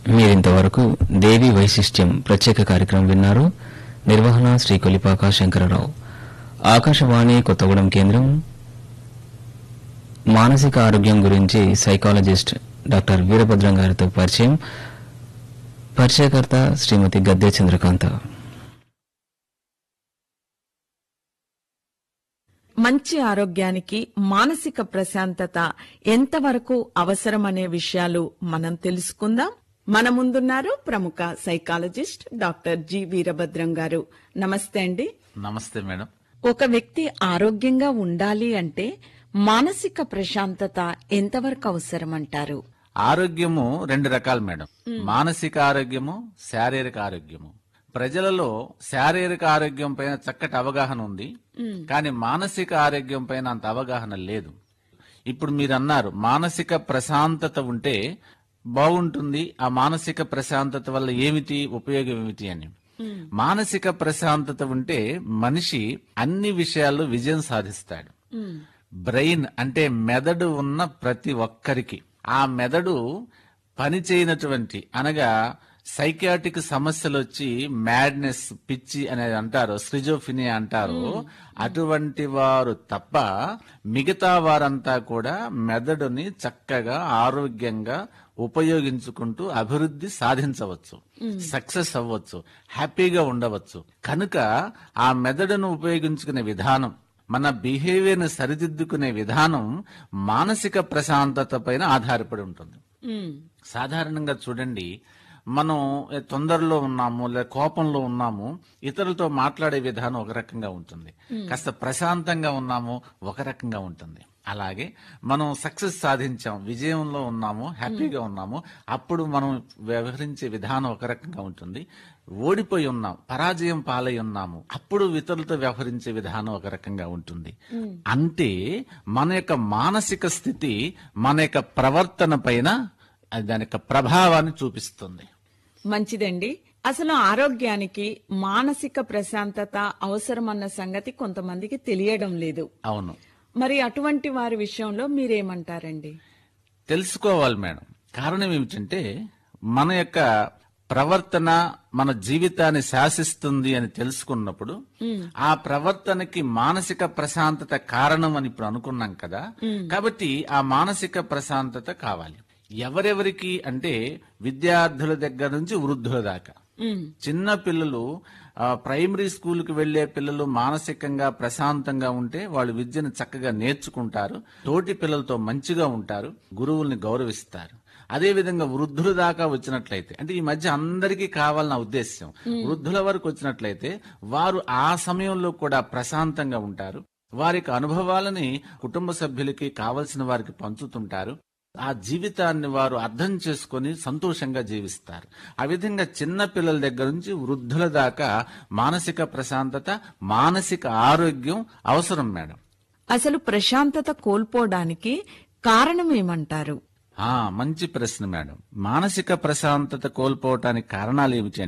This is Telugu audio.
మీరింతవరకు దేవి వైశిష్ట్యం ప్రత్యేక కార్యక్రమం విన్నారు నిర్వహణ శ్రీ కొలిపాక శంకరరావు ఆకాశవాణి కొత్తగూడెం కేంద్రం మానసిక ఆరోగ్యం గురించి సైకాలజిస్ట్ డాక్టర్ వీరభద్రం గారితో పరిచయం పరిచయకర్త శ్రీమతి గద్దె చంద్రకాంత మంచి ఆరోగ్యానికి మానసిక ప్రశాంతత ఎంతవరకు అవసరమనే విషయాలు మనం తెలుసుకుందాం మన ముందున్నారు ప్రముఖ సైకాలజిస్ట్ డాక్టర్ జి వీరభద్రం గారు నమస్తే అండి నమస్తే మేడం ఒక వ్యక్తి ఆరోగ్యంగా ఉండాలి అంటే మానసిక ప్రశాంతత ఎంతవరకు అవసరమంటారు ఆరోగ్యము రెండు రకాలు మేడం మానసిక ఆరోగ్యము శారీరక ఆరోగ్యము ప్రజలలో శారీరక ఆరోగ్యం పైన చక్కటి అవగాహన ఉంది కానీ మానసిక ఆరోగ్యం పైన అంత అవగాహన లేదు ఇప్పుడు మీరు అన్నారు మానసిక ప్రశాంతత ఉంటే బాగుంటుంది ఆ మానసిక ప్రశాంతత వల్ల ఏమిటి ఉపయోగం ఏమిటి అని మానసిక ప్రశాంతత ఉంటే మనిషి అన్ని విషయాల్లో విజయం సాధిస్తాడు బ్రెయిన్ అంటే మెదడు ఉన్న ప్రతి ఒక్కరికి ఆ మెదడు పని చేయనటువంటి అనగా సైకియాటిక్ సమస్యలు వచ్చి మ్యాడ్నెస్ పిచ్చి అనేది అంటారు స్క్రిజోఫినియా అంటారు అటువంటి వారు తప్ప మిగతా వారంతా కూడా మెదడుని చక్కగా ఆరోగ్యంగా ఉపయోగించుకుంటూ అభివృద్ధి సాధించవచ్చు సక్సెస్ అవ్వచ్చు హ్యాపీగా ఉండవచ్చు కనుక ఆ మెదడును ఉపయోగించుకునే విధానం మన బిహేవియర్ ని సరిదిద్దుకునే విధానం మానసిక ప్రశాంతత పైన ఆధారపడి ఉంటుంది సాధారణంగా చూడండి మనం తొందరలో ఉన్నాము లేదా కోపంలో ఉన్నాము ఇతరులతో మాట్లాడే విధానం ఒక రకంగా ఉంటుంది కాస్త ప్రశాంతంగా ఉన్నాము ఒక రకంగా ఉంటుంది అలాగే మనం సక్సెస్ సాధించాం విజయంలో ఉన్నాము హ్యాపీగా ఉన్నాము అప్పుడు మనం వ్యవహరించే విధానం ఒక రకంగా ఉంటుంది ఓడిపోయి ఉన్నాం పరాజయం పాలై ఉన్నాము అప్పుడు ఇతరులతో వ్యవహరించే విధానం ఒక రకంగా ఉంటుంది అంటే మన యొక్క మానసిక స్థితి మన యొక్క ప్రవర్తన పైన అది దాని యొక్క ప్రభావాన్ని చూపిస్తుంది మంచిదండి అసలు ఆరోగ్యానికి మానసిక ప్రశాంతత అవసరమన్న సంగతి కొంతమందికి తెలియడం లేదు అవును మరి అటువంటి వారి విషయంలో మీరేమంటారండి తెలుసుకోవాలి మేడం కారణం ఏమిటంటే మన యొక్క ప్రవర్తన మన జీవితాన్ని శాసిస్తుంది అని తెలుసుకున్నప్పుడు ఆ ప్రవర్తనకి మానసిక ప్రశాంతత కారణం అని ఇప్పుడు అనుకున్నాం కదా కాబట్టి ఆ మానసిక ప్రశాంతత కావాలి ఎవరెవరికి అంటే విద్యార్థుల దగ్గర నుంచి వృద్ధుల దాకా చిన్న పిల్లలు ఆ, ప్రైమరీ స్కూల్ కి వెళ్లే పిల్లలు మానసికంగా ప్రశాంతంగా ఉంటే వాళ్ళు విద్యను చక్కగా నేర్చుకుంటారు తోటి పిల్లలతో మంచిగా ఉంటారు గురువుల్ని గౌరవిస్తారు అదే విధంగా వృద్ధుల దాకా వచ్చినట్లయితే అంటే ఈ మధ్య అందరికీ కావాలన్న ఉద్దేశం వృద్ధుల వరకు వచ్చినట్లయితే వారు ఆ సమయంలో కూడా ప్రశాంతంగా ఉంటారు వారికి అనుభవాలని కుటుంబ సభ్యులకి కావలసిన వారికి పంచుతుంటారు ఆ జీవితాన్ని వారు అర్థం చేసుకొని సంతోషంగా జీవిస్తారు ఆ విధంగా చిన్న పిల్లల దగ్గర నుంచి వృద్ధుల దాకా మానసిక ప్రశాంతత మానసిక ఆరోగ్యం అవసరం మేడం అసలు ప్రశాంతత కోల్పోవడానికి కారణం ఏమంటారు ఆ మంచి ప్రశ్న మేడం మానసిక ప్రశాంతత కోల్పోవటానికి కారణాలు ఏమిటి